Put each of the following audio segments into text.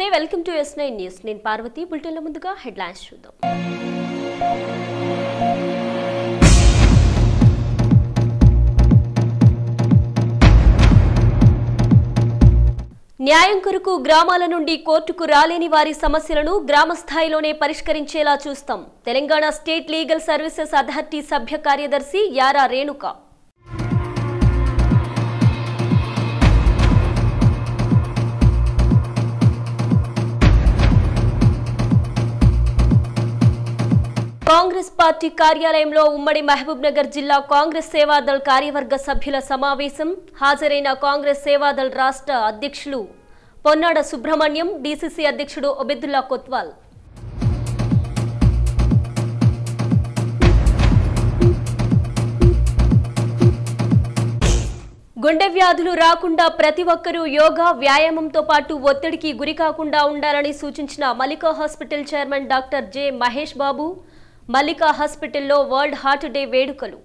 Welcome to S nine news నేను పార్వతి బులెటిన్ల ముందుగా headlines చూద్దాం న్యాయం కొరకు గ్రామాల నుండి కోర్టుకు రాలేని వారి సమస్యలను గ్రామ స్థాయిలోనే పరిష్కరించేలా చూస్తాం Telangana state legal services authority సభ్య కార్యదర్శి యారా రేణుక కాంగ్రెస్ పార్టీ కార్యాలయంలో ఉమ్మడి మహబూబ్ నగర్ జిల్లా కాంగ్రెస్ సేవాదళ్ కార్యవర్గ సభ్యుల సమావేశం హాజరైన కాంగ్రెస్ సేవాదళ్ రాష్ట్ర అధ్యక్షులు పొన్నాడ సుబ్రహ్మణ్యం డీసీసీ అధ్యక్షుడు ఒబెదుల్లా కొత్వాల్ గుండె వ్యాధులు రాకుండా ప్రతి ఒక్కరూ యోగా వ్యాయామంతో పాటు ఒత్తిడికి గురి కాకుండా ఉండాలని సూచించిన Mallika hospital chairman doctor J Mahesh Babu Mallika హాస్పిటల్లో వరల్డ్ హార్ట్ డే వేడుకలు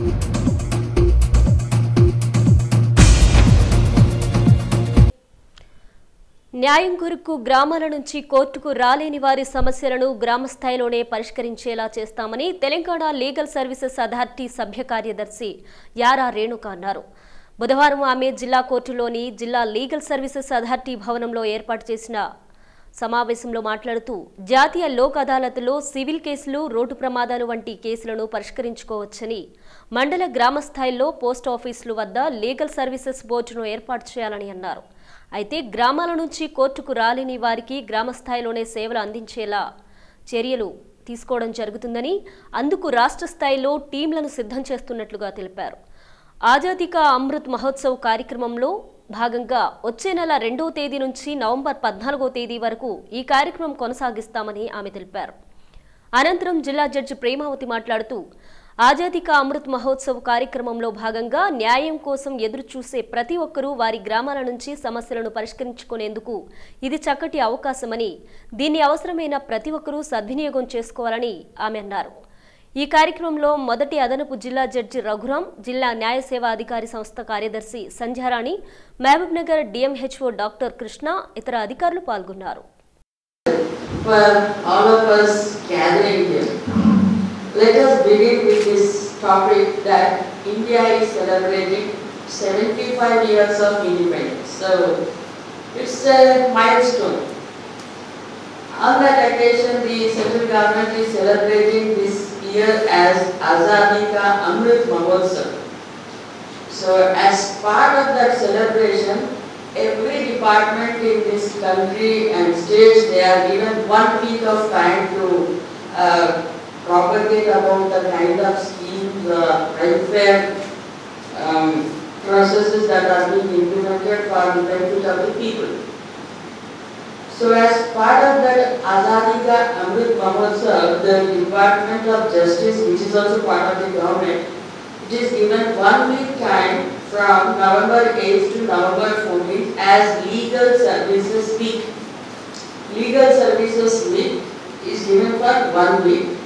న్యాయం కొరకు గ్రామాల నుంచి కోర్టుకు రాలేని వారి సమస్యలను గ్రామ స్థాయిలోనే పరిష్కరించేలా చేస్తామని తెలంగాణ లీగల్ సర్వీసెస్ అథారిటీ సభ్య కార్యదర్శి యారా రేణుక అన్నారు బుధవారం ఆమె జిల్లా కోర్టులోని జిల్లా లీగల్ సర్వీసెస్ అథారిటీ భవనంలో ఏర్పాటు చేసిన సమావేశంలో మాట్లాడుతూ జాతీయ లోక్ అదాలత్లో సివిల్ కేసులు రోడ్డు ప్రమాదాలు వంటి కేసులను పరిష్కరించుకోవచ్చని మండల గ్రామ స్థాయిలో పోస్ట్ ఆఫీసుల వద్ద లీగల్ సర్వీసెస్ బోర్డును ఏర్పాటు చేయాలని అన్నారు అయితే గ్రామాల నుంచి కోర్టుకు రాలేని వారికి గ్రామ స్థాయిలోనే సేవలు అందించేలా చర్యలు తీసుకోవడం జరుగుతుందని అందుకు రాష్ట్ర స్థాయిలో టీంలను సిద్ధం చేస్తున్నట్లుగా తెలిపారు ఆజాదీ కా అమృత్ మహోత్సవ్ కార్యక్రమంలో భాగంగా వచ్చే నెల రెండవ తేదీ నుంచి నవంబర్ పద్నాలుగో తేదీ వరకు ఈ కార్యక్రమం కొనసాగిస్తామని ఆమె తెలిపారు అనంతరం జిల్లా జడ్జి ప్రేమావతి మాట్లాడుతూ ఆజాదీ కా అమృత్ మహోత్సవ్ కార్యక్రమంలో భాగంగా న్యాయం కోసం ఎదురు చూసే ప్రతి ఒక్కరూ వారి గ్రామాల నుంచి సమస్యలను పరిష్కరించుకునేందుకు ఇది చక్కటి అవకాశమని దీన్ని అవసరమైన ప్రతి ఒక్కరూ సద్వినియోగం చేసుకోవాలని ఆమె అన్నారు ఈ కార్యక్రమంలో మొదటి అదనపు జిల్లా జడ్జి రఘురాం జిల్లా న్యాయ సేవా అధికారి సంస్థ కార్యదర్శి Sandhyarani Mahabubnagar DMHO doctor Krishna ఇతర అధికారులు పాల్గొన్నారు for all of us gathering here. Let us begin with this topic that India is celebrating 75 years of independence. So it's a milestone. On that occasion, the central government is celebrating this year as Azadi Ka Amrit Mahotsav. So as part of that celebration, every department in this country and states, they are given one week of time to uh, propagate about the kind of schemes, uh, welfare um, processes that are being implemented for the benefit of the people. So as part of that Azadi Ka Amrit Mahotsav, the Department of Justice, which is also part of the government, it is given one week time from November 8th to November 14th as Legal Services Week. Legal Services Week is given for one week.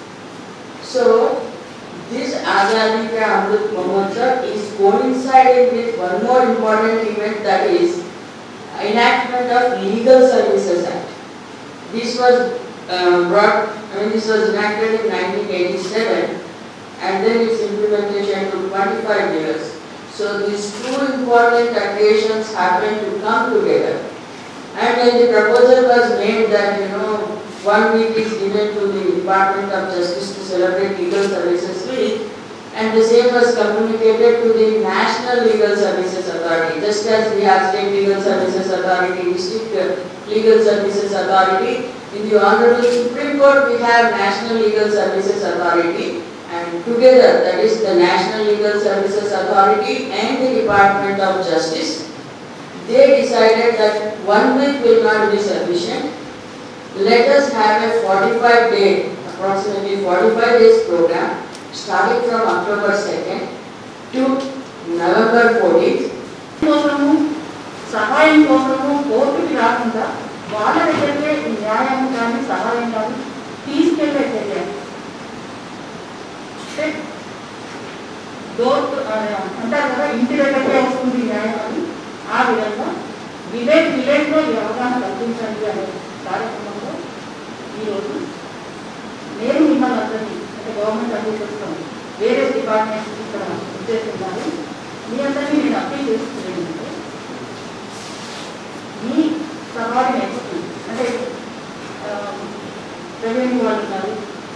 So, this Azadi Ka Amrit Mahotsav is coinciding with one more important event that is enactment of Legal Services Act. This was uh, brought, I mean this was enacted in 1987 and then its implementation took 25 years. So these two important occasions happened to come together. And when the proposal was made that, you know, one week is given to the Department of Justice to celebrate Legal Services Week, and the same was communicated to the National Legal Services Authority, just as we have State Legal Services Authority, District uh, Legal Services Authority. In the Honorable Supreme Court, we have National Legal Services Authority, and together, that is the National Legal Services Authority and the Department of Justice, they decided that one week will not be sufficient. Let us have a 45 day, approximately 45 days program, starting from October 2nd to November 14th. కోసము సహాయం కోసము కోర్టుకి రాకుండా వాళ్ళ దగ్గరే న్యాయం కానీ సహాయం కానీ తీసుకెళ్ళే చర్య అంటే డోర్ టు- ఆ, అంటారు కదా ఇంటి దగ్గరకే వస్తుంది న్యాయం అని ఆ విధంగా విలేజ్ విలేజ్లో ఈ అవగాహన కల్పించండి అనే కార్యక్రమంలో ఈరోజు నేను మిమ్మల్ని అందరినీ అంటే గవర్నమెంట్ అధికారులతో వేరే డిపార్ట్మెంట్స్ ఇక్కడ ఉద్దేశిస్తున్నారు మీ అందరినీ నేను అప్పీల్ చేస్తున్నాను మీ సబార్డినేట్స్కి అంటే రెవెన్యూ వాళ్ళు ఉన్నారు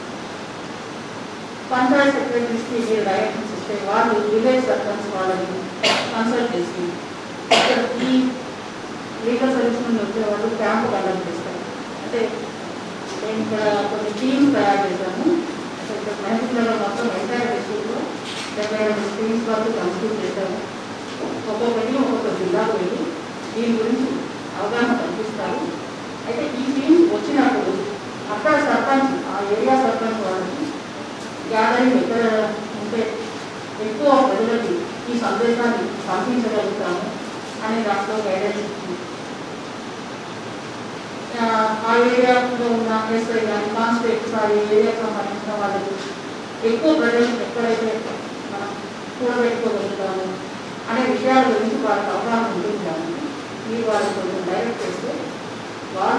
పంచాయత్ సెక్రటరీస్కి మీరు డైరెక్షన్స్ ఇస్తే వాళ్ళు విలేజ్ సర్పంచ్ వాళ్ళని కన్సల్ట్ చేసి ఇక్కడ ఈ లీగల్ సర్వీస్ నుండి వచ్చే వాళ్ళు క్యాంపు కండక్ట్ చేస్తారు అంటే నేను ఇక్కడ కొన్ని టీమ్స్ తయారు చేశాను అంటే ఇక్కడ మహబూబ్నగర్ మొత్తం ఎంటైర్ డిస్ట్రిక్ట్లో డెబ్బై రెండు టీమ్స్ వరకు కన్స్టిట్యూట్ చేశాము ఒక్కొక్కటి ఒక్కొక్క జిల్లాకు వెళ్ళి దీని గురించి అవగాహన కల్పిస్తారు అయితే ఈ టీమ్స్ వచ్చినప్పుడు అక్కడ సర్పంచ్ ఆ ఏరియా సర్పంచ్ వాళ్ళకి గ్యాదరింగ్ ఎక్కడ ఉంటే ఎక్కువ ప్రజలకి ఈ సందేశాన్ని పంపించగలుగుతాము అనే దాంట్లో గైడెన్స్ ఇచ్చింది ఆ, ఆ ఏరియాలో ఉన్న ఎస్ఐ కానీ కాన్స్టేట్స్ ఆ ఏరియాకి సంబంధించిన వాళ్ళకి ఎక్కువ ప్రజలు ఎక్కడైతే మనం కూడబెట్టుకోగలుగుతాము అనే విషయాల గురించి వాళ్ళకి అవగాహన ఉంటుంది కాబట్టి మీరు వాళ్ళని కొంచెం డైరెక్ట్ చేస్తే వాళ్ళ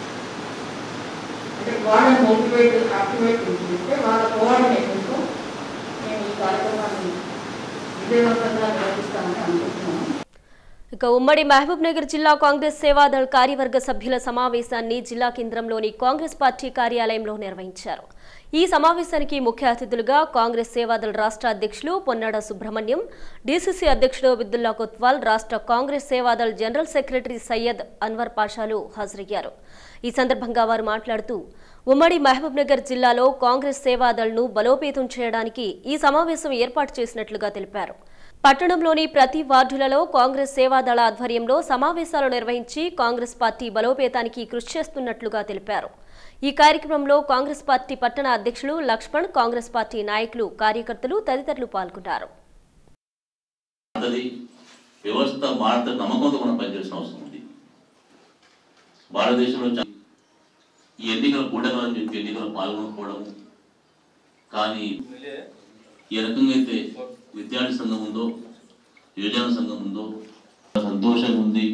అంటే వాళ్ళని మోటివేట్ యాక్టివేట్ చేస్తే వాళ్ళ కోఆర్డినేషన్తో మేము ఈ కార్యక్రమాన్ని విజయవంతంగా నిర్వహిస్తామని అనుకుంటున్నాము ఇక ఉమ్మడి మహబూబ్ నగర్ జిల్లా కాంగ్రెస్ సేవాదళ్ కార్యవర్గ సభ్యుల సమావేశాన్ని జిల్లా కేంద్రంలోని కాంగ్రెస్ పార్టీ కార్యాలయంలో నిర్వహించారు ఈ సమావేశానికి ముఖ్య అతిథులుగా కాంగ్రెస్ సేవాదళ్ రాష్ట్ర అధ్యక్షులు పొన్నాడ సుబ్రహ్మణ్యం డీసీసీ అధ్యక్షుడు అబ్దుల్లా కొత్వాల్ రాష్ట్ర కాంగ్రెస్ సేవాదళ్ జనరల్ సెక్రటరీ సయ్యద్ అన్వర్ పాషాలు హాజరయ్యారు ఈ సందర్భంగా వారు మాట్లాడుతూ ఉమ్మడి మహబూబ్ నగర్ జిల్లాలో కాంగ్రెస్ సేవాదళ్ను బలోపేతం చేయడానికి ఈ సమావేశం ఏర్పాటు చేసినట్లుగా తెలిపారు పట్టణంలోని ప్రతి వార్డులలో కాంగ్రెస్ సేవాదళ ఆధ్వర్యంలో సమావేశాలు నిర్వహించి కాంగ్రెస్ పార్టీ బలోపేతానికి కృషి చేస్తున్నట్లుగా తెలిపారు ఈ కార్యక్రమంలో కాంగ్రెస్ పార్టీ పట్టణ అధ్యక్షులు లక్ష్మణ్ కాంగ్రెస్ పార్టీ నాయకులు కార్యకర్తలు తదితరులు పాల్గొన్నారు మారుతుంది వ్యవస్థ మారుతుంది నమ్మకంతో మనం పనిచేసిన అవసరం ఉంది భారతదేశంలో చా- ఈ ఎన్నికల కూటమి చెప్పి ఎన్నికలు పాల్గొనకపోవడం కానీ ఏ రకంగా అయితే విద్యార్థి సంఘం ఉందో యువజన సంఘం ఉందో సంతోషంగా ఉంది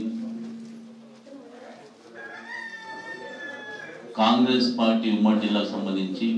కాంగ్రెస్ పార్టీ ఉమ్మడి జిల్లాకు సంబంధించి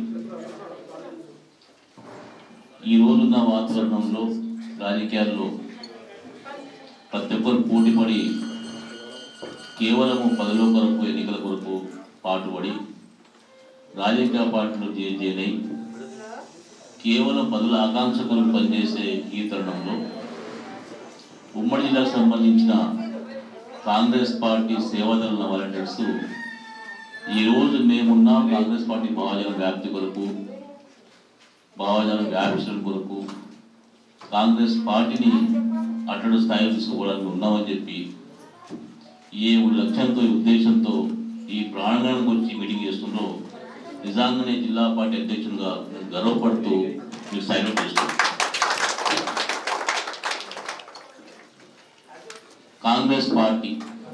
ఈ రోజున్న వాతావరణంలో రాజకీయాల్లో ప్రతి ఒక్కరు పోటీపడి కేవలము పదవుల కొరకు ఎన్నికల కొరకు పాటుపడి రాజకీయ పార్టీలో చేరినై కేవలం పదుల ఆకాంక్ష కొరకు పనిచేసే ఈ తరుణంలో ఉమ్మడి జిల్లాకు సంబంధించిన కాంగ్రెస్ పార్టీ సేవాదళ వాలంటీర్స్ ఈరోజు మేమున్న కాంగ్రెస్ పార్టీ భావజన వ్యాప్తి కొరకు భావజన వ్యాపించడం కొరకు కాంగ్రెస్ పార్టీని అట్టడు స్థాయిలో తీసుకోవడానికి ఉన్నామని చెప్పి ఏ లక్ష్యంతో ఈ ఉద్దేశంతో ఈ ప్రాంగణం గురించి మీటింగ్ చేస్తుందో నిజంగానే జిల్లా పార్టీ అధ్యక్షునిగా నేను గర్వపడుతూ మీరు సైన్ అప్ చేస్తున్నాను కాంగ్రెస్ పార్టీ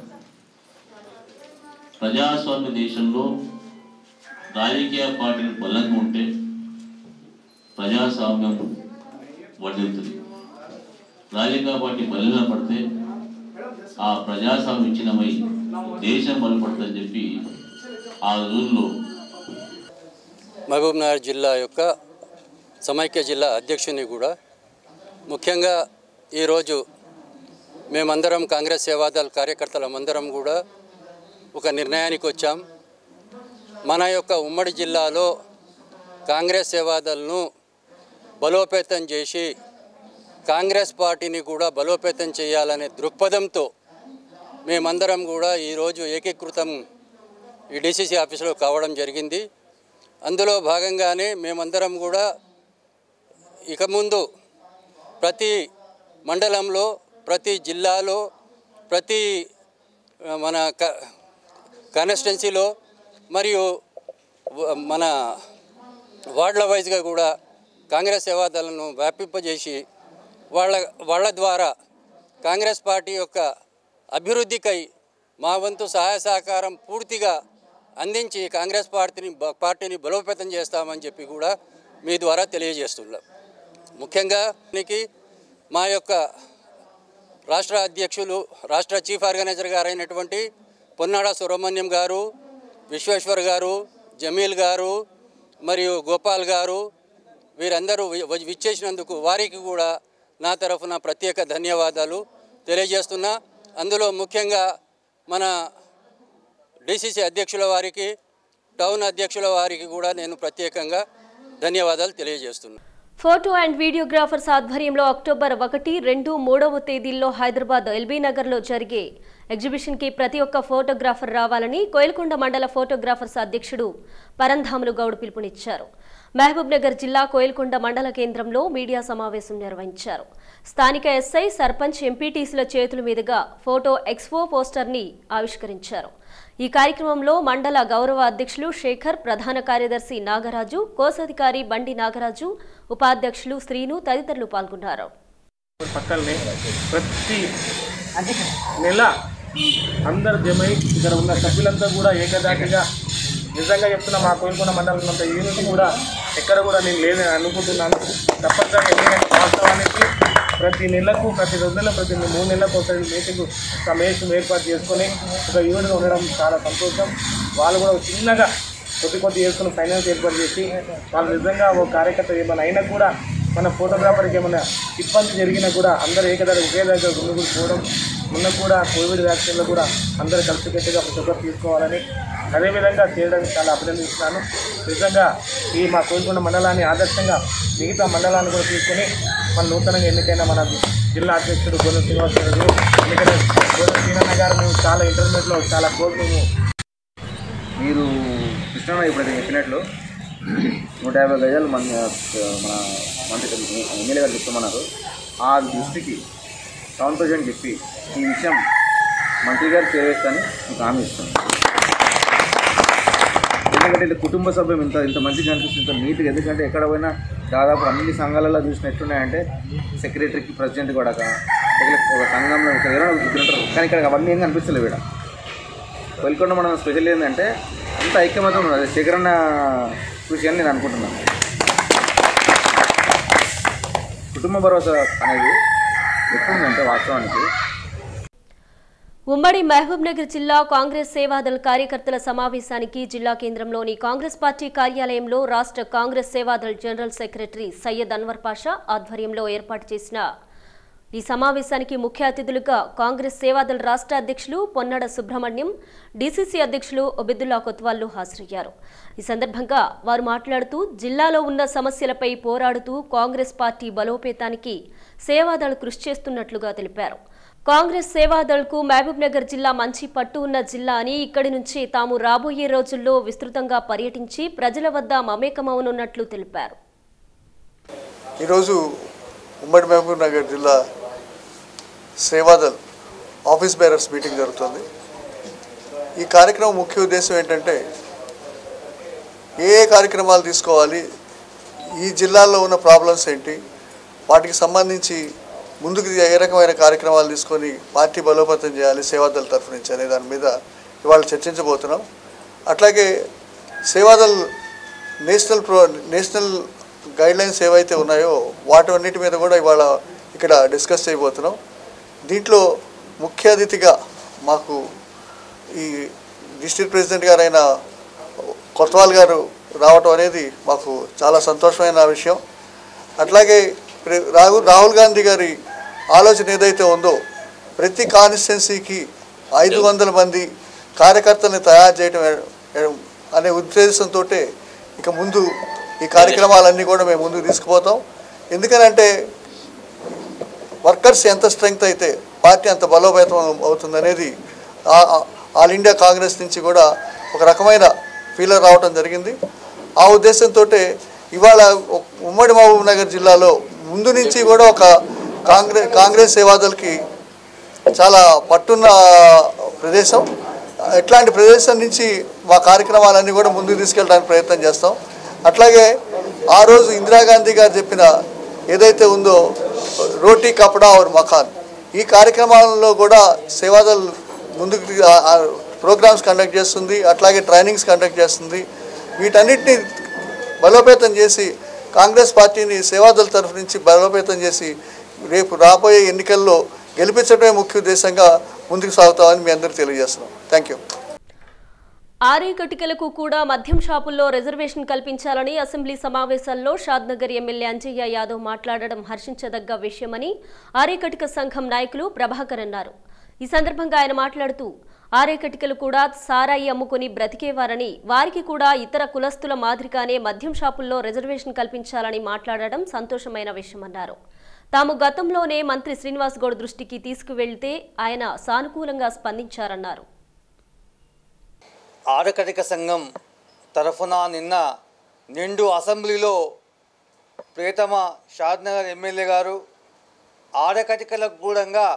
ప్రజాస్వామ్య దేశంలో రాజకీయ పార్టీలు బలంగా ఉంటే ప్రజాస్వామ్యం వర్ధిల్తుంది రాజకీయ పార్టీ బలంగా పడితే ఆ ప్రజాస్వామ్యం విచ్ఛిన్నమై దేశం బలపడుతుందని చెప్పి ఆ రోజుల్లో మహబూబ్నగర్ జిల్లా యొక్క సమైక్య జిల్లా అధ్యక్షుని కూడా ముఖ్యంగా ఈరోజు మేమందరం కాంగ్రెస్ సేవాదళ కార్యకర్తలమందరం కూడా ఒక నిర్ణయానికి వచ్చాం మన యొక్క ఉమ్మడి జిల్లాలో కాంగ్రెస్ సేవాదళను బలోపేతం చేసి కాంగ్రెస్ పార్టీని కూడా బలోపేతం చేయాలనే దృక్పథంతో మేమందరం కూడా ఈరోజు ఏకీకృతం ఈ డీసీసీ ఆఫీసులో కావడం జరిగింది అందులో భాగంగానే మేమందరం కూడా ఇక ముందు ప్రతి మండలంలో ప్రతి జిల్లాలో ప్రతి ఆ, మన క కాన్స్టిట్యున్సీలో మరియు వ- మన వార్డుల వైజ్గా కూడా కాంగ్రెస్ సేవాదళను వ్యాపింపజేసి వాళ్ళ వాళ్ళ ద్వారా కాంగ్రెస్ పార్టీ యొక్క అభివృద్ధికై మా వంతు సహాయ సహకారం పూర్తిగా అందించి కాంగ్రెస్ పార్టీని బ- పార్టీని బలోపేతం చేస్తామని చెప్పి కూడా మీ ద్వారా తెలియజేస్తున్నాం ముఖ్యంగా దీనికి మా యొక్క రాష్ట్ర అధ్యక్షులు రాష్ట్ర చీఫ్ ఆర్గనైజర్ గారైనటువంటి పొన్నాడ సుబ్రహ్మణ్యం గారు విశ్వేశ్వర్ గారు జమీల్ గారు మరియు గోపాల్ గారు వీరందరూ వి- వి- విచ్చేసినందుకు వారికి కూడా నా తరఫున ప్రత్యేక ధన్యవాదాలు తెలియజేస్తున్నా అందులో ముఖ్యంగా మన డిసిసి అధ్యక్షుల వారికి టౌన్ అధ్యక్షుల వారికి కూడా నేను ప్రత్యేకంగా ధన్యవాదాలు తెలియజేస్తున్నాను ఫోటో అండ్ వీడియోగ్రాఫర్స్ ఆధ్వర్యంలో అక్టోబర్ ఒకటి రెండు మూడవ తేదీల్లో హైదరాబాద్ ఎల్బీ నగర్లో జరిగే ఎగ్జిబిషన్కి ప్రతి ఒక్క ఫోటోగ్రాఫర్ రావాలని కోయిలకొండ మండల ఫోటోగ్రాఫర్స్ అధ్యక్షుడు పరంధాములు గౌడ్ పిలుపునిచ్చారు మహబూబ్ నగర్ జిల్లా కోయిలకొండ మండల కేంద్రంలో మీడియా సమావేశం నిర్వహించారు స్థానిక ఎస్ఐ సర్పంచ్ ఎంపీటీసీల చేతుల మీదుగా ఫోటో ఎక్స్పో పోస్టర్ని ఆవిష్కరించారు ఈ కార్యక్రమంలో మండల గౌరవ అధ్యక్షులు శేఖర్ ప్రధాన కార్యదర్శి నాగరాజు కోశాధికారి బండి నాగరాజు ఉపాధ్యక్షులు శ్రీను తదితరులు పాల్గొన్నారు పక్కనే ప్రతి నెల అందరు జమై ఇక్కడ ఉన్న సభ్యులంతా కూడా ఏకదాటిగా నిజంగా చెప్తున్నా మా కోరుకున్న మండలం అంత యూనిటీ కూడా ఎక్కడ కూడా నేను లేదని అనుకుంటున్నాను తప్పనిసరిగా ఎందుకంటే వాస్తవానికి ప్రతి నెలకు ప్రతి రెండు నెలల ప్రతి మూడు నెలలకు ఒకసారి మీటింగ్ సమావేశం ఏర్పాటు చేసుకొని ఒక యూనిట్గా ఉండడం చాలా సంతోషం వాళ్ళు కూడా చిన్నగా కొద్ది కొద్ది చేసుకుని ఫైనాన్స్ ఏర్పాటు చేసి వాళ్ళు నిజంగా ఓ కార్యకర్త ఏమైనా అయినా కూడా మన ఫోటోగ్రాఫర్కి ఏమైనా ఇబ్బంది జరిగినా కూడా అందరూ ఏకదారి ఒకే దగ్గర గుండుగులు పోవడం మొన్న కూడా కోవిడ్ వ్యాక్సిన్లో కూడా అందరూ కలిసికట్టుగా ప్రతి ఒక్కరు తీసుకోవాలని అదేవిధంగా చేయడానికి చాలా అభినందిస్తున్నాను నిజంగా ఈ మా కోరుకున్న మండలాన్ని ఆదర్శంగా మిగతా మండలాన్ని కూడా తీసుకొని మన నూతనంగా ఎన్నికైన మన జిల్లా అధ్యక్షుడు గోన శ్రీనివాసరావు ఎన్నికైన గోన శ్రీనన్న గారు మేము చాలా ఇంటర్మీడియట్లో చాలా క్లోజ్ మేము మీరు కృష్ణ ఇప్పుడు చెప్పినట్లు నూట యాభై గజాలు మన మన మంత్రి ఎమ్మెల్యే గారు చెప్తామన్నారు ఆ దృష్టికి టౌన్ ప్రెసిడెంట్ చెప్పి ఈ విషయం మంత్రి గారు చేరేస్తానని మీకు హామీ ఇస్తాను ఎందుకంటే ఇట్లా కుటుంబ సభ్యం ఇంత ఇంత మంచిగా అనిపిస్తుంది ఇంత నీట్గా ఎందుకంటే ఎక్కడ పోయినా దాదాపు అన్ని సంఘాలలో చూసిన ఎట్లున్నాయంటే సెక్రటరీకి ప్రెసిడెంట్ కూడా లేకపోతే ఒక సంఘంలో ఇక్కడ ఎవరైనా ఇద్దరు ఉంటారు కానీ ఇక్కడ అవన్నీ ఏం కనిపిస్తలేవు ఇక్కడ వెల్కొండ మనం స్పెషల్ ఏంటంటే అంత ఐక్యమతం ఉన్నది అది శేఖరణ కృషి అని నేను అనుకుంటున్నాను కుటుంబ భరోసా అనేది ఎట్లుందంటే వాస్తవానికి ఉమ్మడి మహబూబ్ నగర్ జిల్లా కాంగ్రెస్ సేవాదళ్ కార్యకర్తల సమావేశానికి జిల్లా కేంద్రంలోని కాంగ్రెస్ పార్టీ కార్యాలయంలో రాష్ట్ర కాంగ్రెస్ సేవాదళ్ జనరల్ సెక్రటరీ సయ్యద్ అన్వర్ పాషా ఆధ్వర్యంలో ఏర్పాటు చేసిన ఈ సమావేశానికి ముఖ్య అతిథులుగా కాంగ్రెస్ సేవాదళ్ రాష్ట్ర అధ్యక్షులు పొన్నడ సుబ్రహ్మణ్యం డీసీసీ అధ్యక్షులు ఒబిదుల్లా కొత్వాల్లు హాజరయ్యారు ఈ సందర్భంగా వారు మాట్లాడుతూ జిల్లాలో ఉన్న సమస్యలపై పోరాడుతూ కాంగ్రెస్ పార్టీ బలోపేతానికి సేవాదళ్ కృషి చేస్తున్నట్లుగా తెలిపారు కాంగ్రెస్ సేవాదళ్కు మహబూబ్ నగర్ జిల్లా మంచి పట్టు ఉన్న జిల్లా అని ఇక్కడి నుంచి తాము రాబోయే రోజుల్లో విస్తృతంగా పర్యటించి ప్రజల వద్ద మమేకమవనున్నట్లు తెలిపారు ఈరోజు ఉమ్మడి మహబూబ్ నగర్ జిల్లా సేవాదల్ ఆఫీస్ బేరర్స్ మీటింగ్ జరుగుతుంది ఈ కార్యక్రమం ముఖ్య ఉద్దేశం ఏంటంటే ఏ ఏ కార్యక్రమాలు తీసుకోవాలి ఈ జిల్లాలో ఉన్న ప్రాబ్లమ్స్ ఏంటి వాటికి సంబంధించి ముందుకు ఏ రకమైన కార్యక్రమాలు తీసుకొని పార్టీ బలోపేతం చేయాలి సేవాదల్ తరఫు నుంచి అనే దాని మీద ఇవాళ చర్చించబోతున్నాం అట్లాగే Sevadal national pro national guidelines ఏవైతే ఉన్నాయో వాటన్నిటి మీద కూడా ఇవాళ ఇక్కడ డిస్కస్ చేయబోతున్నాం దీంట్లో ముఖ్య అతిథిగా మాకు ఈ డిస్ట్రిక్ట్ ప్రెసిడెంట్ గారైన కొత్వాల్ గారు రావటం అనేది మాకు చాలా సంతోషమైన విషయం అట్లాగే ప్రె- రాహుల్ రాహుల్ గాంధీ గారి ఆలోచన ఏదైతే ఉందో ప్రతి కాన్స్టిట్యున్సీకి ఐదు వందల మంది కార్యకర్తల్ని తయారు చేయడం ఏ- అనే ఉద్దేశంతో ఇక ముందు ఈ కార్యక్రమాలన్నీ కూడా మేము ముందుకు తీసుకుపోతాం ఎందుకనంటే వర్కర్స్ ఎంత స్ట్రెంగ్త్ అయితే పార్టీ అంత బలోపేతం అవుతుందనేది ఆ- ఆ- ఆల్ ఇండియా కాంగ్రెస్ నుంచి కూడా ఒక రకమైన ఫీలర్ రావటం జరిగింది ఆ ఉద్దేశంతో ఇవాళ ఉ- ఉమ్మడి మహబూబ్ నగర్ జిల్లాలో ముందు నుంచి కూడా ఒక కాంగ్రెస్ కాంగ్రెస్ సేవాదల్కి చాలా పట్టున్న ప్రదేశం ఇట్లాంటి ప్రదేశం నుంచి మా కార్యక్రమాలన్నీ కూడా ముందుకు తీసుకెళ్ళడానికి ప్రయత్నం చేస్తాం అట్లాగే ఆ రోజు ఇందిరాగాంధీ గారు చెప్పిన ఏదైతే ఉందో రోటీ కపడా और మకాన్ ఈ కార్యక్రమాలలో కూడా సేవాదల్ ముందుకు ప్రోగ్రామ్స్ కండక్ట్ చేస్తుంది అట్లాగే ట్రైనింగ్స్ కండక్ట్ చేస్తుంది వీటన్నిటిని బలోపేతం చేసి కాంగ్రెస్ పార్టీని సేవాదల్ తరఫు నుంచి బలోపేతం చేసి రేపు రాబోయే ఎన్నికల్లో గెలిపించడమే ముఖ్య ఉద్దేశంగా ముందుకు సాగుతామని మీ అందరికీ తెలియజేస్తున్నాం థ్యాంక్ యూ ఆరే కటికలకు కూడా మద్యం షాపుల్లో రిజర్వేషన్ కల్పించాలని అసెంబ్లీ సమావేశాల్లో షాద్నగర్ ఎమ్మెల్యే అంజయ్య యాదవ్ మాట్లాడడం హర్షించదగ్గ విషయమని ఆరే కటిక సంఘం నాయకులు ప్రభాకర్ అన్నారు ఈ సందర్భంగా ఆయన మాట్లాడుతూ ఆరే కటికలు కూడా సారాయి అమ్ముకుని బ్రతికేవారని వారికి కూడా ఇతర కులస్తుల మాదిరిగానే మద్యం షాపుల్లో రిజర్వేషన్ కల్పించాలని మాట్లాడడం సంతోషమైన విషయమన్నారు తాము గతంలోనే మంత్రి శ్రీనివాస్ గౌడ్ దృష్టికి తీసుకువెళ్తే ఆయన సానుకూలంగా స్పందించారన్నారు ఆడకటిక సంఘం తరఫున నిన్న నిండు అసెంబ్లీలో ప్రియతమ షాద్నగర్ ఎమ్మెల్యే గారు ఆడకటికలకు కూడా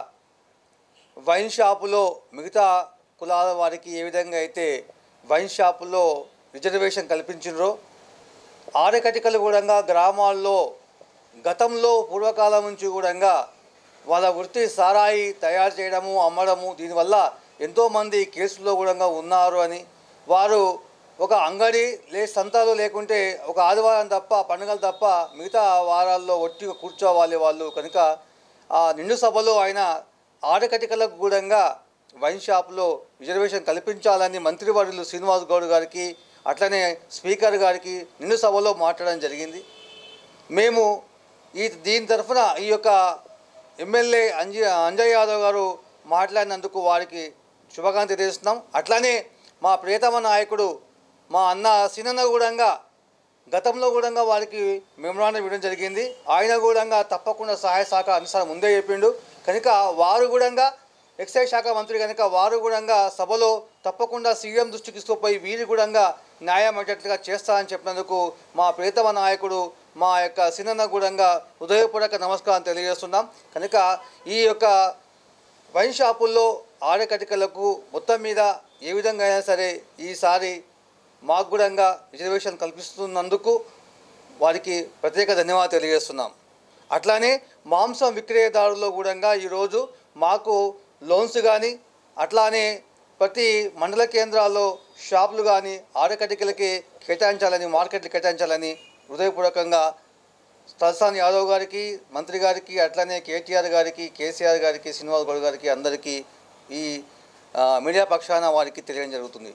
వైన్ షాపులో మిగతా కులాల వారికి ఏ విధంగా అయితే వైన్ షాపుల్లో రిజర్వేషన్ కల్పించినరో ఆడకటికలు కూడా గ్రామాల్లో గతంలో పూర్వకాలం నుంచి కూడా వాళ్ళ వృత్తి సారాయి తయారు చేయడము అమ్మడము దీనివల్ల ఎంతోమంది కేసుల్లో కూడా ఉన్నారు అని వారు ఒక అంగడి లే సంతాలు లేకుంటే ఒక ఆదివారం తప్ప పండుగలు తప్ప మిగతా వారాల్లో ఒట్టిగా కూర్చోవాలి వాళ్ళు కనుక ఆ నిండు సభలో ఆయన ఆడకటికలకు కూడా వైన్ షాప్లో రిజర్వేషన్ కల్పించాలని మంత్రివర్యులు శ్రీనివాస్ గౌడ్ గారికి అట్లనే స్పీకర్ గారికి నిండు సభలో మాట్లాడడం జరిగింది మేము ఈ దీని తరఫున ఈ యొక్క ఎమ్మెల్యే అంజ అంజయ్ యాదవ్ గారు మాట్లాడినందుకు వారికి శుభకాంతి తెలియజేస్తున్నాం అట్లానే మా ప్రియతమ నాయకుడు మా అన్న సినన్న కూడా గతంలో కూడా వారికి మెమరాండం ఇవ్వడం జరిగింది ఆయన కూడా తప్పకుండా సహాయ శాఖ అనుసారం ముందే చెప్పిండు కనుక వారు కూడా ఎక్సైజ్ శాఖ మంత్రి కనుక వారు కూడా సభలో తప్పకుండా సీఎం దృష్టికి తీసుకుపోయి వీరు కూడా న్యాయం అయ్యేటట్లుగా చేస్తారని చెప్పినందుకు మా ప్రియతమ నాయకుడు మా యొక్క సినన్న కూడా హృదయపూర్వక నమస్కారం తెలియజేస్తున్నాం కనుక ఈ యొక్క వైన్ షాపుల్లో ఆడకటికలకు మొత్తం మీద ఏ విధంగా అయినా సరే ఈసారి మాకు కూడా రిజర్వేషన్ కల్పిస్తున్నందుకు వారికి ప్రత్యేక ధన్యవాదాలు తెలియజేస్తున్నాం అట్లానే మాంసం విక్రయదారుల్లో కూడా ఈరోజు మాకు లోన్స్ కానీ అట్లానే ప్రతి మండల కేంద్రాల్లో షాపులు కానీ ఆడకటికలకి కేటాయించాలని మార్కెట్లు కేటాయించాలని హృదయపూర్వకంగా తలసాని యాదవ్ గారికి మంత్రి గారికి అట్లనే కేటీఆర్ గారికి కేసీఆర్ గారికి శ్రీనివాస్ గౌడ్ గారికి అందరికీ ఈ ఆ, మీడియా పక్షాన వారికి తెలియడం జరుగుతుంది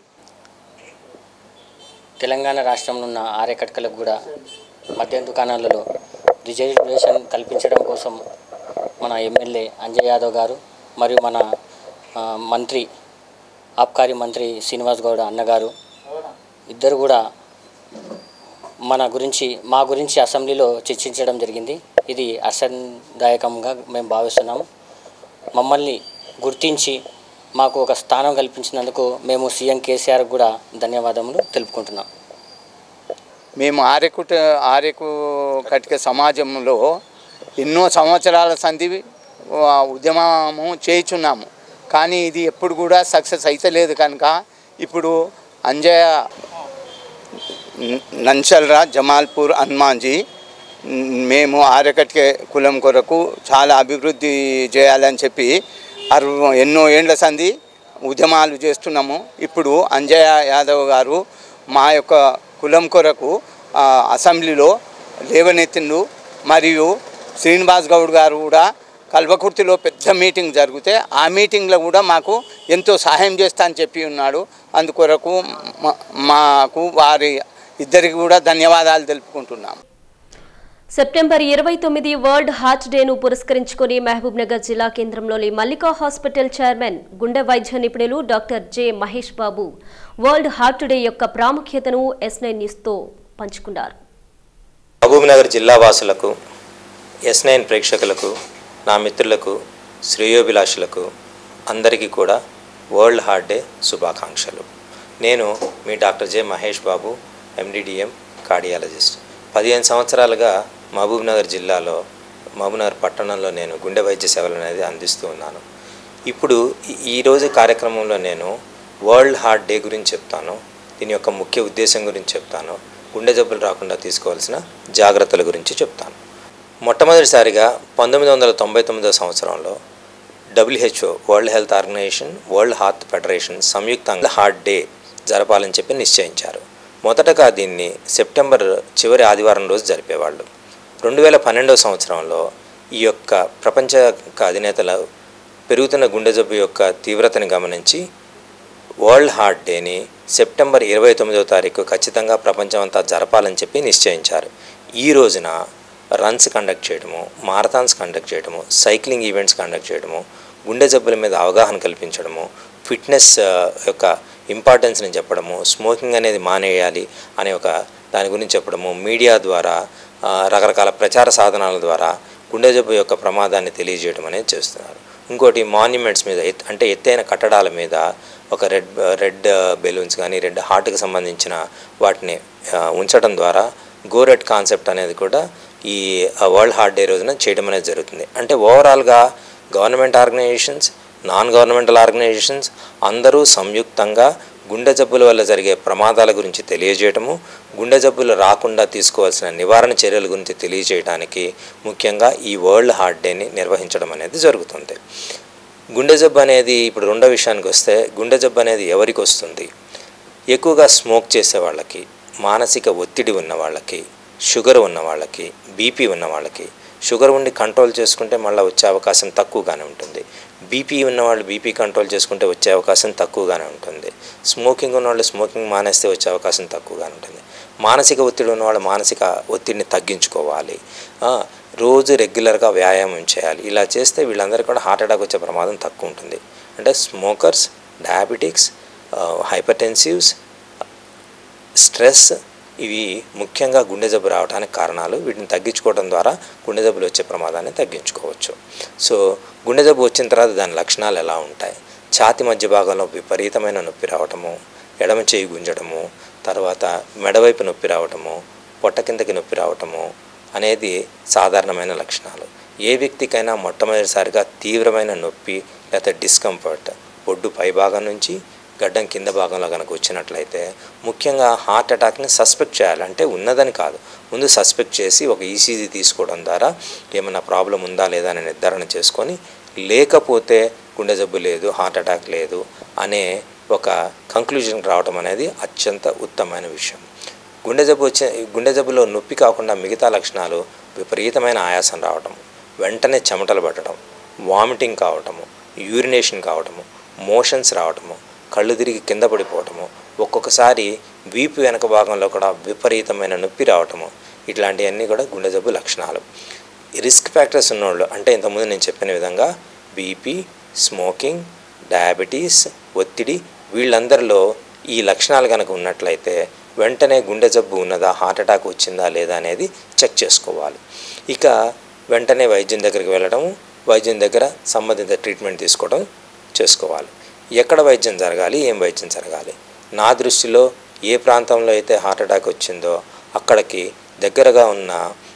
తెలంగాణ రాష్ట్రంలో ఉన్న ఆర్యకట్కలకు కూడా మద్యం దుకాణాలలో రిజర్వేషన్ కల్పించడం కోసం మన ఎమ్మెల్యే అంజయ్ యాదవ్ గారు మరియు మన ఆ, మంత్రి ఆబ్కారీ మంత్రి శ్రీనివాస్ గౌడ్ అన్నగారు ఇద్దరు కూడా మన గురించి మా గురించి అసెంబ్లీలో చర్చించడం జరిగింది ఇది హర్షదాయకంగా మేము భావిస్తున్నాము మమ్మల్ని గుర్తించి మాకు ఒక స్థానం కల్పించినందుకు మేము సీఎం కేసీఆర్ కూడా ధన్యవాదములు తెలుపుకుంటున్నాం మేము ఆర్యకుట ఆర్యకు కటిక సమాజంలో ఎన్నో సంవత్సరాల సంధి ఆ, ఉద్యమము చేయుచున్నాము కానీ ఇది ఎప్పుడు కూడా సక్సెస్ అయితలేదు కనుక ఇప్పుడు అంజయ్య న- నంచల్రా జమాల్పూర్ హనుమాన్జీ మ్, మేము ఆర్యకట్క కులం కొరకు చాలా అభివృద్ధి చేయాలని చెప్పి అరు ఎన్నో ఏండ్ల సంధి ఉద్యమాలు చేస్తున్నాము ఇప్పుడు అంజయ్య యాదవ్ గారు మా యొక్క కులం కొరకు ఆ, అసెంబ్లీలో లేవనెత్తిండు మరియు శ్రీనివాస్ గౌడ్ గారు కూడా కల్వకుర్తిలో పెద్ద మీటింగ్ జరిగితే ఆ మీటింగ్లో కూడా మాకు ఎంతో సహాయం చేస్తా అని చెప్పి ఉన్నాడు అందుకొరకు మా- మాకు వారి ఇద్దరికి కూడా ధన్యవాదాలు తెలుపుకుంటున్నాం సెప్టెంబర్ ఇరవై తొమ్మిది వరల్డ్ హార్ట్ డేను పురస్కరించుకుని మహబూబ్ నగర్ జిల్లా కేంద్రంలోని మల్లికా హాస్పిటల్ చైర్మన్ గుండె వైద్య నిపుణులు doctor J Mahesh Babu world heart day యొక్క ప్రాముఖ్యతను ఎస్ నైన్ న్యూస్తో పంచుకున్నారు మహబూబ్నగర్ జిల్లా వాసులకు ఎస్ నైన్ ప్రేక్షకులకు నా మిత్రులకు శ్రేయోభిలాషులకు అందరికీ కూడా వరల్డ్ హార్ట్ డే శుభాకాంక్షలు నేను మీ doctor J Mahesh Babu MDDM cardiologist పదిహేను సంవత్సరాలుగా మహబూబ్నగర్ జిల్లాలో మహబూబ్నగర్ పట్టణంలో నేను గుండె వైద్య సేవలు అనేది అందిస్తూ ఉన్నాను ఇప్పుడు ఈ- ఈరోజు కార్యక్రమంలో నేను వరల్డ్ హార్ట్ డే గురించి చెప్తాను దీని యొక్క ముఖ్య ఉద్దేశం గురించి చెప్తాను గుండె జబ్బులు రాకుండా తీసుకోవాల్సిన జాగ్రత్తల గురించి చెప్తాను మొట్టమొదటిసారిగా పంతొమ్మిది వందల తొంభై తొమ్మిదవ సంవత్సరంలో WHO world health organisation world heart federation సంయుక్తంగా హార్ట్ డే జరపాలని చెప్పి నిశ్చయించారు మొదటగా దీన్ని సెప్టెంబర్ చివరి ఆదివారం రోజు జరిపేవాళ్ళు రెండు వేల పన్నెండవ సంవత్సరంలో ఈ యొక్క ప్రపంచ యొక్క అధినేతలు పెరుగుతున్న గుండె జబ్బు యొక్క తీవ్రతని గమనించి వరల్డ్ హార్ట్ డేని సెప్టెంబర్ ఇరవై తొమ్మిదవ తారీఖు ఖచ్చితంగా ప్రపంచం అంతా జరపాలని చెప్పి నిశ్చయించారు ఈ రోజున రన్స్ కండక్ట్ చేయడము మారథాన్స్ కండక్ట్ చేయడము సైక్లింగ్ ఈవెంట్స్ కండక్ట్ చేయడము గుండె జబ్బుల మీద అవగాహన కల్పించడము ఫిట్నెస్ ఆ, యొక్క ఇంపార్టెన్స్ని చెప్పడము స్మోకింగ్ అనేది మానేయాలి అనే ఒక దాని గురించి చెప్పడము మీడియా ద్వారా ఆ, రకరకాల ప్రచార సాధనాల ద్వారా గుండె జబ్బు యొక్క ప్రమాదాన్ని తెలియజేయడం అనేది చేస్తున్నారు ఇంకోటి మాన్యుమెంట్స్ మీద ఎత్ అంటే ఎత్తైన కట్టడాల మీద ఒక రెడ్ రెడ్ బెలూన్స్ కానీ రెడ్ హార్ట్కి సంబంధించిన వాటిని ఆ, ఉంచడం ద్వారా గో రెడ్ కాన్సెప్ట్ అనేది కూడా ఈ వరల్డ్ హార్ట్ డే రోజున చేయడం అనేది జరుగుతుంది అంటే ఓవరాల్గా government organisations non governmental organisations అందరూ సంయుక్తంగా గుండె జబ్బుల వల్ల జరిగే ప్రమాదాల గురించి తెలియజేయటము గుండె జబ్బులు రాకుండా తీసుకోవాల్సిన నివారణ చర్యల గురించి తెలియజేయడానికి ముఖ్యంగా ఈ వరల్డ్ హార్ట్ డేని నిర్వహించడం అనేది జరుగుతుంది గుండె జబ్బు అనేది ఇప్పుడు రెండో విషయానికి వస్తే గుండె జబ్బు అనేది ఎవరికి వస్తుంది ఎక్కువగా స్మోక్ చేసే వాళ్ళకి మానసిక ఒత్తిడి ఉన్న వాళ్ళకి షుగర్ ఉన్న వాళ్ళకి బీపీ ఉన్న వాళ్ళకి షుగర్ ఉండి కంట్రోల్ చేసుకుంటే మళ్ళీ వచ్చే అవకాశం తక్కువగానే ఉంటుంది బీపీ ఉన్నవాళ్ళు బీపీ కంట్రోల్ చేసుకుంటే వచ్చే అవకాశం తక్కువగానే ఉంటుంది స్మోకింగ్ ఉన్నవాళ్ళు స్మోకింగ్ మానేస్తే వచ్చే అవకాశం తక్కువగానే ఉంటుంది మానసిక ఒత్తిడి ఉన్నవాళ్ళు మానసిక ఒత్తిడిని తగ్గించుకోవాలి ఆ, రోజు రెగ్యులర్గా వ్యాయామం చేయాలి ఇలా చేస్తే వీళ్ళందరికీ కూడా హార్ట్ అటాక్ వచ్చే ప్రమాదం తక్కువ ఉంటుంది అంటే స్మోకర్స్ డయాబెటిక్స్ హైపర్టెన్సివ్స్ స్ట్రెస్ ఇవి ముఖ్యంగా గుండె జబ్బు రావడానికి కారణాలు వీటిని తగ్గించుకోవడం ద్వారా గుండె జబ్బులు వచ్చే ప్రమాదాన్ని తగ్గించుకోవచ్చు సో గుండె జబ్బు వచ్చిన తర్వాత దాని లక్షణాలు ఎలా ఉంటాయి ఛాతి మధ్య భాగంలో విపరీతమైన నొప్పి రావటము ఎడమ చేయి గుంజడము తర్వాత మెడవైపు నొప్పి రావటము పొట్ట కిందకి నొప్పి రావటము అనేది సాధారణమైన లక్షణాలు ఏ వ్యక్తికైనా మొట్టమొదటిసారిగా తీవ్రమైన నొప్పి లేకపోతే డిస్కంఫర్ట్ బొడ్డు పై భాగం నుంచి గడ్డం కింద భాగంలో కనుక వచ్చినట్లయితే ముఖ్యంగా హార్ట్ అటాక్ని సస్పెక్ట్ చేయాలి అంటే ఉన్నదని కాదు ముందు సస్పెక్ట్ చేసి ఒక ఈసీజీ తీసుకోవడం ద్వారా ఏమైనా ప్రాబ్లం ఉందా లేదా అని నిర్ధారణ చేసుకొని లేకపోతే గుండె జబ్బు లేదు హార్ట్ అటాక్ లేదు అనే ఒక కంక్లూజన్కి రావడం అనేది అత్యంత ఉత్తమమైన విషయం గుండె జబ్బు వచ్చే గుండె జబ్బులో నొప్పి కాకుండా మిగతా లక్షణాలు విపరీతమైన ఆయాసం రావటం వెంటనే చెమటలు పట్టడం వామిటింగ్ కావటము యూరినేషన్ కావటము మోషన్స్ రావటము కళ్ళు తిరిగి కింద పడిపోవటము ఒక్కొక్కసారి వీపు వెనక భాగంలో కూడా విపరీతమైన నొప్పి రావటము ఇట్లాంటివన్నీ కూడా గుండె జబ్బు లక్షణాలు రిస్క్ ఫ్యాక్టర్స్ ఉన్నోళ్ళు అంటే ఇంతకుముందు నేను చెప్పిన విధంగా బీపీ స్మోకింగ్ డయాబెటీస్ ఒత్తిడి వీళ్ళందరిలో ఈ లక్షణాలు కనుక ఉన్నట్లయితే వెంటనే గుండె జబ్బు ఉన్నదా హార్ట్ అటాక్ వచ్చిందా లేదా అనేది చెక్ చేసుకోవాలి ఇక వెంటనే వైద్యం దగ్గరికి వెళ్ళడము వైద్యం దగ్గర సంబంధిత ట్రీట్మెంట్ తీసుకోవడం చేసుకోవాలి ఎక్కడ వైద్యం జరగాలి ఏం వైద్యం జరగాలి నా దృష్టిలో ఏ ప్రాంతంలో అయితే హార్ట్ అటాక్ వచ్చిందో అక్కడికి దగ్గరగా ఉన్న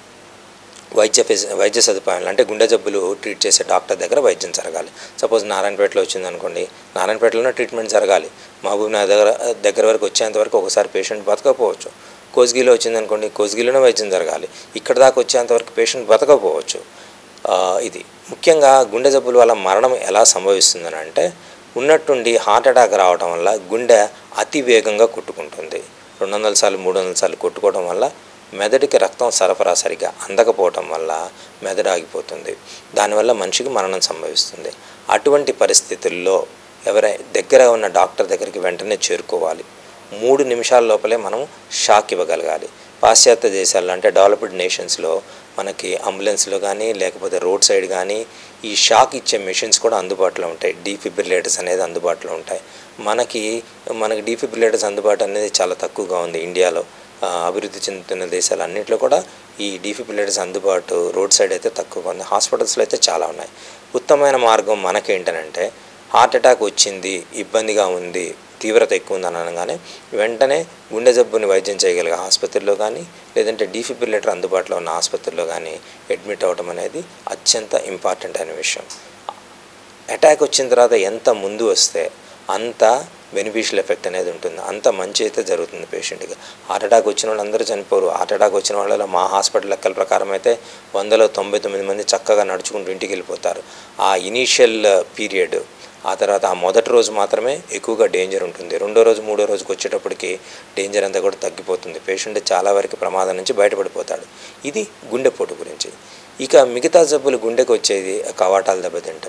వైద్య ఫెసి వైద్య సదుపాయాలు అంటే గుండె జబ్బులు ట్రీట్ చేసే డాక్టర్ దగ్గర వైద్యం జరగాలి సపోజ్ నారాయణపేటలో వచ్చిందనుకోండి నారాయణపేటలోనే ట్రీట్మెంట్ జరగాలి మహబూబ్ నగర్ దగ్గర దగ్గర వరకు వచ్చేంత వరకు ఒకసారి పేషెంట్ బతకపోవచ్చు కోస్గిలో వచ్చిందనుకోండి కోస్గిలోనే వైద్యం జరగాలి ఇక్కడ దాకా వచ్చేంత వరకు పేషెంట్ బతకపోవచ్చు ఆ, ఇది ముఖ్యంగా గుండె జబ్బుల వల్ల మరణం ఎలా సంభవిస్తుందని అంటే ఉన్నట్టుండి హార్ట్ అటాక్ రావడం వల్ల గుండె అతి వేగంగా కొట్టుకుంటుంది రెండు వందల సార్లు మూడు వందల సార్లు కొట్టుకోవడం వల్ల మెదడుకి రక్తం సరఫరా సరిగా అందకపోవటం వల్ల మెదడు ఆగిపోతుంది దానివల్ల మనిషికి మరణం సంభవిస్తుంది అటువంటి పరిస్థితుల్లో ఎవరై దగ్గర ఉన్న డాక్టర్ దగ్గరికి వెంటనే చేరుకోవాలి మూడు నిమిషాల లోపలే మనం షాక్ ఇవ్వగలగాలి పాశ్చాత్య దేశాల్లో అంటే డెవలప్డ్ నేషన్స్లో మనకి అంబులెన్స్లో కానీ లేకపోతే రోడ్ సైడ్ కానీ ఈ షాక్ ఇచ్చే మెషిన్స్ కూడా అందుబాటులో ఉంటాయి డీఫిబ్రిలేటర్స్ అనేది అందుబాటులో ఉంటాయి మనకి మనకి డీఫిబ్రిలేటర్స్ అందుబాటు అనేది చాలా తక్కువగా ఉంది ఇండియాలో ఆ, అభివృద్ధి చెందుతున్న దేశాలన్నింటిలో కూడా ఈ డీఫిబ్రిలేటర్స్ అందుబాటు రోడ్ సైడ్ అయితే తక్కువగా ఉంది హాస్పిటల్స్లో అయితే చాలా ఉన్నాయి ఉత్తమమైన మార్గం మనకేంటనంటే హార్ట్ అటాక్ వచ్చింది ఇబ్బందిగా ఉంది తీవ్రత ఎక్కువ ఉందని అనగానే వెంటనే గుండె జబ్బుని వైద్యం చేయగలిగే ఆసుపత్రిలో కానీ లేదంటే డీఫిబ్రిలేటర్ అందుబాటులో ఉన్న ఆసుపత్రిలో కానీ అడ్మిట్ అవ్వడం అనేది అత్యంత ఇంపార్టెంట్ అయిన విషయం అటాక్ వచ్చిన తర్వాత ఎంత ముందు వస్తే అంత బెనిఫిషియల్ ఎఫెక్ట్ అనేది ఉంటుంది అంత మంచి అయితే జరుగుతుంది పేషెంట్కి హార్ట్ అటాక్ వచ్చిన వాళ్ళు అందరూ చనిపోరు హార్ట్ అటాక్ వచ్చిన వాళ్ళలో మా హాస్పిటల్ లెక్కల ప్రకారం అయితే వందలో తొంభై తొమ్మిది మంది చక్కగా నడుచుకుంటూ ఇంటికి వెళ్ళిపోతారు ఆ ఇనీషియల్ పీరియడ్ ఆ తర్వాత ఆ మొదటి రోజు మాత్రమే ఎక్కువగా డేంజర్ ఉంటుంది రెండో రోజు మూడో రోజుకి వచ్చేటప్పటికి డేంజర్ అంతా కూడా తగ్గిపోతుంది పేషెంట్ చాలా వరకు ప్రమాదం నుంచి బయటపడిపోతాడు ఇది గుండెపోటు గురించి ఇక మిగతా జబ్బులు గుండెకు వచ్చేది కవాటాలు దెబ్బతింటము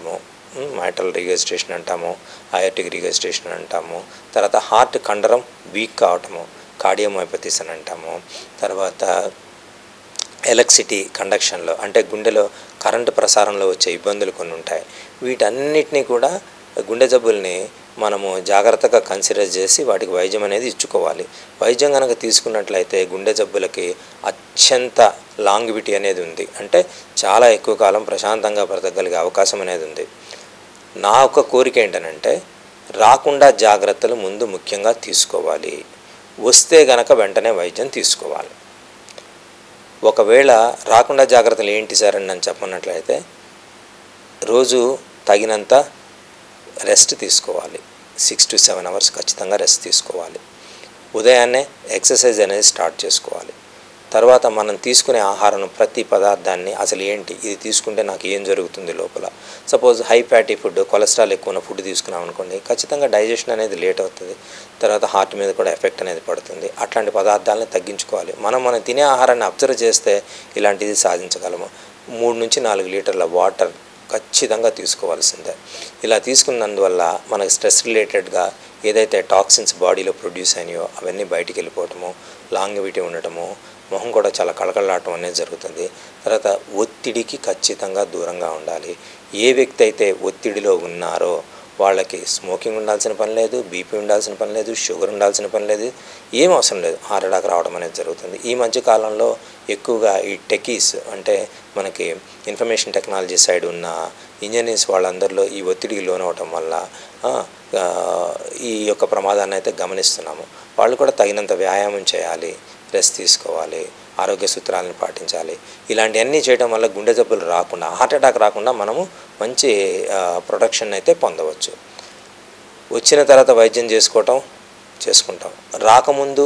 మైటల్ రిజిస్ట్రేషన్ అంటాము అయోటిక్ రిజిస్ట్రేషన్ అంటాము తర్వాత హార్ట్ కండరం వీక్ కావటము కార్డియోమైపతిస్ అని అంటాము తర్వాత ఎలక్ట్రిసిటీ కండక్షన్లో అంటే గుండెలో కరెంటు ప్రసారంలో వచ్చే ఇబ్బందులు కొన్ని ఉంటాయి వీటన్నిటినీ కూడా గుండె జబ్బుల్ని మనము జాగ్రత్తగా కన్సిడర్ చేసి వాటికి వైద్యం అనేది ఇచ్చుకోవాలి వైద్యం కనుక తీసుకున్నట్లయితే గుండె జబ్బులకి అత్యంత లాంగివిటీ అనేది ఉంది అంటే చాలా ఎక్కువ కాలం ప్రశాంతంగా బ్రతకగలిగే అవకాశం అనేది ఉంది నా ఒక కోరిక ఏంటనంటే రాకుండా జాగ్రత్తలు ముందు ముఖ్యంగా తీసుకోవాలి వస్తే గనక వెంటనే వైద్యం తీసుకోవాలి ఒకవేళ రాకుండా జాగ్రత్తలు ఏంటి సార్ అని నన్ను చెప్పన్నట్లయితే రోజు తగినంత రెస్ట్ తీసుకోవాలి సిక్స్ టు సెవెన్ అవర్స్ ఖచ్చితంగా రెస్ట్ తీసుకోవాలి ఉదయాన్నే ఎక్సర్సైజ్ అనేది స్టార్ట్ చేసుకోవాలి తర్వాత మనం తీసుకునే ఆహారం ప్రతి పదార్థాన్ని అసలు ఏంటి ఇది తీసుకుంటే నాకు ఏం జరుగుతుంది లోపల suppose high fatty food cholesterol ఎక్కువ ఉన్న ఫుడ్ తీసుకున్నాం అనుకోండి ఖచ్చితంగా డైజెషన్ అనేది లేట్ అవుతుంది తర్వాత హార్ట్ మీద కూడా ఎఫెక్ట్ అనేది పడుతుంది అట్లాంటి పదార్థాలను తగ్గించుకోవాలి మనం మనం తినే ఆహారాన్ని అబ్జర్వ్ చేస్తే ఇలాంటిది సాధించగలము మూడు నుంచి నాలుగు లీటర్ల వాటర్ ఖచ్చితంగా తీసుకోవాల్సిందే ఇలా తీసుకున్నందువల్ల మనకు స్ట్రెస్ రిలేటెడ్గా ఏదైతే టాక్సిన్స్ బాడీలో ప్రొడ్యూస్ అయినాయో అవన్నీ బయటికి వెళ్ళిపోవటము లాంగివిటీ ఉండటము మొహం కూడా చాలా కళకళలాడటం అనేది జరుగుతుంది తర్వాత ఒత్తిడికి ఖచ్చితంగా దూరంగా ఉండాలి ఏ వ్యక్తి అయితే ఒత్తిడిలో ఉన్నారో వాళ్ళకి స్మోకింగ్ ఉండాల్సిన పని లేదు బీపీ ఉండాల్సిన పని లేదు షుగర్ ఉండాల్సిన పని లేదు ఏం అవసరం లేదు హార్ట్ అటాక్ రావడం అనేది జరుగుతుంది ఈ మధ్య కాలంలో ఎక్కువగా ఈ టెకీస్ అంటే మనకి ఇన్ఫర్మేషన్ టెక్నాలజీ సైడ్ ఉన్న ఇంజనీర్స్ వాళ్ళందరిలో ఈ ఒత్తిడికి లోనవటం వల్ల ఆ, ఆ, ఈ యొక్క ప్రమాదాన్ని అయితే గమనిస్తున్నాము వాళ్ళు కూడా తగినంత వ్యాయామం చేయాలి రెస్ట్ తీసుకోవాలి ఆరోగ్య సూత్రాలను పాటించాలి ఇలాంటివన్నీ చేయడం వల్ల గుండె జబ్బులు రాకుండా హార్ట్ అటాక్ రాకుండా మనము మంచి ప్రొటెక్షన్ అయితే పొందవచ్చు వచ్చిన తర్వాత వైద్యం చేసుకోవటం చేసుకుంటాం రాకముందు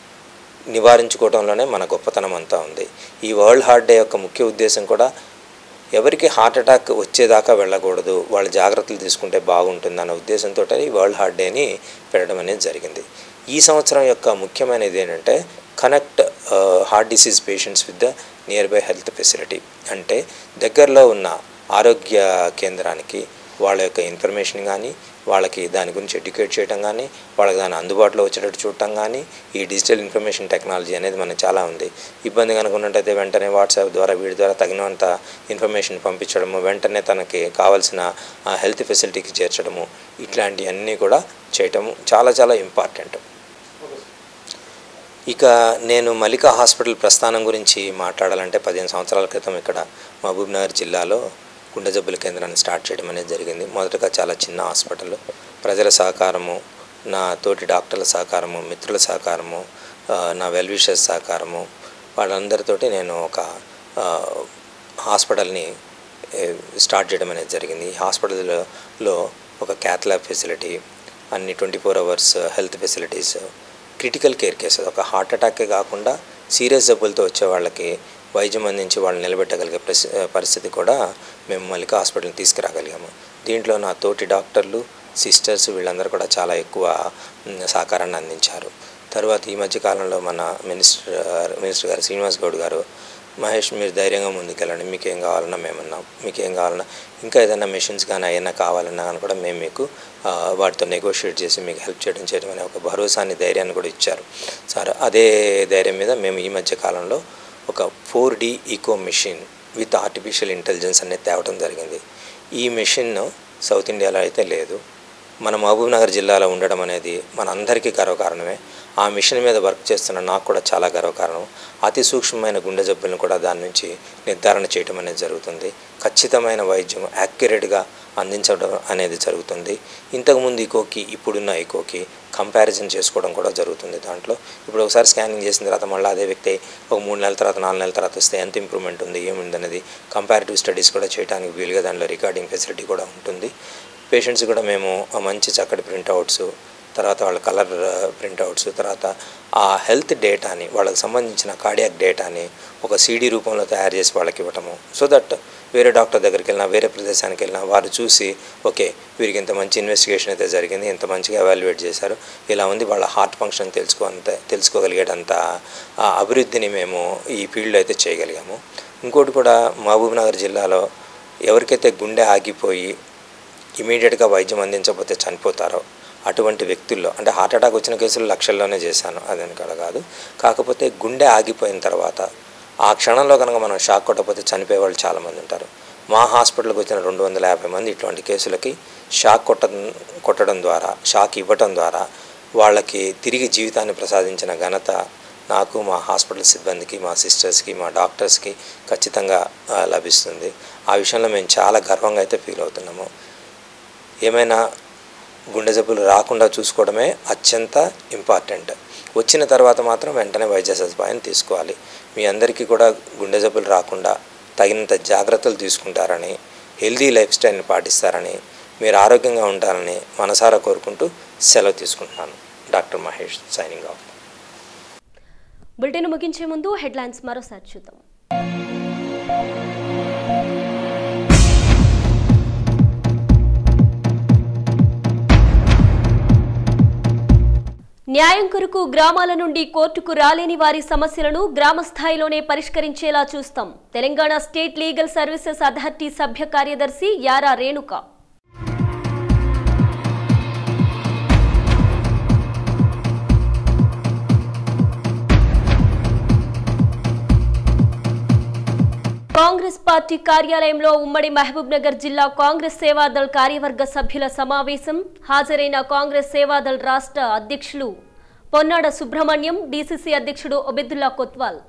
నివారించుకోవడంలోనే మన గొప్పతనం అంతా ఉంది ఈ వరల్డ్ హార్ట్ డే యొక్క ముఖ్య ఉద్దేశం కూడా ఎవరికి హార్ట్ అటాక్ వచ్చేదాకా వెళ్ళకూడదు వాళ్ళు జాగ్రత్తలు తీసుకుంటే బాగుంటుంది అన్న ఉద్దేశంతో ఈ వరల్డ్ హార్ట్ డేని పెట్టడం అనేది జరిగింది ఈ సంవత్సరం యొక్క ముఖ్యమైనది ఏంటంటే connect heart disease patients with the nearby health facility అంటే దగ్గరలో ఉన్న ఆరోగ్య కేంద్రానికి వాళ్ళ యొక్క ఇన్ఫర్మేషన్ కానీ వాళ్ళకి దాని గురించి ఎడ్యుకేట్ చేయడం కానీ వాళ్ళకి దాని అందుబాటులో వచ్చేటట్టు చూడటం కానీ ఈ డిజిటల్ ఇన్ఫర్మేషన్ టెక్నాలజీ అనేది మనకు చాలా ఉంది ఇబ్బంది కనుక ఉన్నట్టయితే వెంటనే వాట్సాప్ ద్వారా వీడి ద్వారా తగినంత ఇన్ఫర్మేషన్ పంపించడము వెంటనే తనకి కావాల్సిన హెల్త్ ఫెసిలిటీకి చేర్చడము ఇట్లాంటివన్నీ కూడా చేయటము చాలా చాలా ఇంపార్టెంట్ ఇక నేను మలికా హాస్పిటల్ ప్రస్థానం గురించి మాట్లాడాలంటే పదిహేను సంవత్సరాల క్రితం ఇక్కడ మహబూబ్ నగర్ జిల్లాలో గుండె జబ్బుల కేంద్రాన్ని స్టార్ట్ చేయడం అనేది జరిగింది మొదటగా చాలా చిన్న హాస్పిటల్ ప్రజల సహకారము నా తోటి డాక్టర్ల సహకారము మిత్రుల సహకారము ఆ, నా వెల్విషర్స్ సహకారము వాళ్ళందరితోటి నేను ఒక ఆ, హాస్పిటల్ని ఏ, స్టార్ట్ చేయడం అనేది జరిగింది ఈ హాస్పిటల్లో ఒక క్యాత్ ల్యాబ్ ఫెసిలిటీ అన్ని twenty four hours health facilities critical care cases ఒక హార్ట్ అటాకే కాకుండా సీరియస్ జబ్బులతో వచ్చే వాళ్ళకి వైద్యం అందించి వాళ్ళని నిలబెట్టగలిగే పరిస్థి- పరిస్థితి కూడా మేము మల్లిక హాస్పిటల్ని తీసుకురాగలిగాము దీంట్లో నా తోటి డాక్టర్లు సిస్టర్స్ వీళ్ళందరూ కూడా చాలా ఎక్కువ మ్, సహకారాన్ని అందించారు తర్వాత ఈ మధ్య కాలంలో మన మినిస్టర్ మినిస్టర్ గారు శ్రీనివాస్ గౌడ్ గారు మహేష్ మీరు ధైర్యంగా ముందుకెళ్ళండి మీకు ఏం కావాలన్నా మేమున్నాం మీకు ఏం కావాలన్నా ఇంకా ఏదైనా మెషిన్స్ కానీ ఏమైనా కావాలన్నా కానీ కూడా మేము మీకు ఆ, వాటితో నెగోషియేట్ చేసి మీకు హెల్ప్ చేయడం చేయడం అనే ఒక భరోసాని ధైర్యాన్ని కూడా ఇచ్చారు సార్ అదే ధైర్యం మీద మేము ఈ మధ్య కాలంలో ఒక four D echo machine with artificial intelligence అనేది తేవడం జరిగింది ఈ మెషిన్ సౌత్ ఇండియాలో అయితే లేదు మన మహబూబ్ నగర్ జిల్లాలో ఉండడం అనేది మన అందరికీ గర్వకారణమే ఆ మిషన్ మీద వర్క్ చేస్తున్న నాకు కూడా చాలా గర్వకారణం అతి సూక్ష్మమైన గుండె జబ్బులను కూడా దాని నుంచి నిర్ధారణ చేయడం అనేది జరుగుతుంది ఖచ్చితమైన వైద్యం యాక్యురేట్గా అందించడం అనేది జరుగుతుంది ఇంతకుముందు ఈకోకి ఇప్పుడున్న ఈకోకి కంపారిజన్ చేసుకోవడం కూడా జరుగుతుంది దాంట్లో ఇప్పుడు ఒకసారి స్కానింగ్ చేసిన తర్వాత మళ్ళీ అదే వ్యక్తి ఒక మూడు నెలల తర్వాత నాలుగు నెలల తర్వాత వస్తే ఎంత ఇంప్రూవ్మెంట్ ఉంది ఏముంది అనేది కంపారిటివ్ స్టడీస్ కూడా చేయడానికి వీలుగా దాంట్లో రికార్డింగ్ ఫెసిలిటీ కూడా ఉంటుంది పేషెంట్స్ కూడా మేము ఆ మంచి చక్కటి ప్రింట్అవుట్స్ తర్వాత వాళ్ళ కలర్ ప్రింట్అవుట్స్ తర్వాత ఆ హెల్త్ డేటాని వాళ్ళకి సంబంధించిన కార్డియాక్ డేటాని ఒక సీడీ రూపంలో తయారు చేసి వాళ్ళకి ఇవ్వటము సో దట్ వేరే డాక్టర్ దగ్గరికి వెళ్ళినా వేరే ప్రదేశానికి వెళ్ళినా వారు చూసి ఓకే వీరికి ఇంత మంచి ఇన్వెస్టిగేషన్ అయితే జరిగింది ఇంత మంచిగా ఎవాల్యుయేట్ చేశారు ఇలా ఉంది వాళ్ళ హార్ట్ ఫంక్షన్ తెలుసుకోంత తెలుసుకోగలిగేటంత ఆ అభివృద్ధిని మేము ఈ ఫీల్డ్లో అయితే చేయగలిగాము ఇంకోటి కూడా మహబూబ్ నగర్ జిల్లాలో ఎవరికైతే గుండె ఆగిపోయి ఇమీడియట్గా వైద్యం అందించకపోతే చనిపోతారో అటువంటి వ్యక్తుల్లో అంటే హార్ట్ అటాక్ వచ్చిన కేసులు లక్షల్లోనే చేశాను అదని కూడా కాదు కాకపోతే గుండె ఆగిపోయిన తర్వాత ఆ క్షణంలో కనుక మనం షాక్ కొట్టకపోతే చనిపోయే వాళ్ళు చాలామంది ఉంటారు మా హాస్పిటల్కి వచ్చిన రెండు వందల యాభై మంది ఇటువంటి కేసులకి షాక్ కొట్ట కొట్టడం ద్వారా షాక్ ఇవ్వటం ద్వారా వాళ్ళకి తిరిగి జీవితాన్ని ప్రసాదించిన ఘనత నాకు మా హాస్పిటల్ సిబ్బందికి మా సిస్టర్స్కి మా డాక్టర్స్కి ఖచ్చితంగా ఆ, లభిస్తుంది ఆ విషయంలో మేము చాలా గర్వంగా అయితే ఫీల్ అవుతున్నాము ఏమైనా గుండె జబ్బులు రాకుండా చూసుకోవడమే అత్యంత ఇంపార్టెంట్ వచ్చిన తర్వాత మాత్రం వెంటనే వైద్య సదుపాయం తీసుకోవాలి మీ అందరికీ కూడా గుండె జబ్బులు రాకుండా తగినంత జాగ్రత్తలు తీసుకుంటారని హెల్దీ లైఫ్ స్టైల్ని పాటిస్తారని మీరు ఆరోగ్యంగా ఉంటారని మనసారా కోరుకుంటూ సెలవు తీసుకుంటున్నాను doctor Mahesh signing off bulletin ముగించే ముందు హెడ్లైన్స్ మరోసారి చూద్దాం న్యాయం కొరకు గ్రామాల నుండి కోర్టుకు రాలేని వారి సమస్యలను గ్రామ స్థాయిలోనే పరిష్కరించేలా చూస్తాం Telangana state legal services authority సభ్య కార్యదర్శి యారా రేణుక కాంగ్రెస్ పార్టీ కార్యాలయంలో ఉమ్మడి మహబూబ్ నగర్ జిల్లా కాంగ్రెస్ సేవాదళ్ కార్యవర్గ సభ్యుల సమావేశం హాజరైన కాంగ్రెస్ సేవాదళ్ రాష్ట్ర అధ్యక్షులు పొన్నాడ సుబ్రహ్మణ్యం డీసీసీ అధ్యక్షుడు ఒబెదుల్లా కొత్వాల్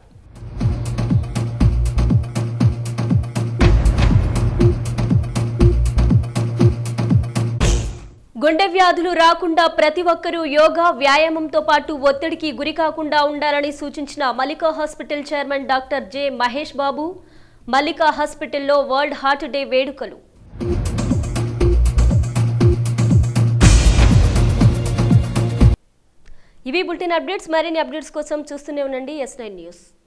గుండె వ్యాధులు రాకుండా ప్రతి ఒక్కరూ యోగా వ్యాయామంతో పాటు ఒత్తిడికి గురి కాకుండా ఉండాలని సూచించిన Mallika hospital chairman doctor J Mahesh Babu Mallika హాస్పిటల్లో వరల్డ్ హార్ట్ డే వేడుకలు ఇవి బులెటిన్ అప్డేట్స్ మరిన్ని అప్డేట్స్ కోసం చూస్తూనే ఉండండి ఎస్ నైన్ న్యూస్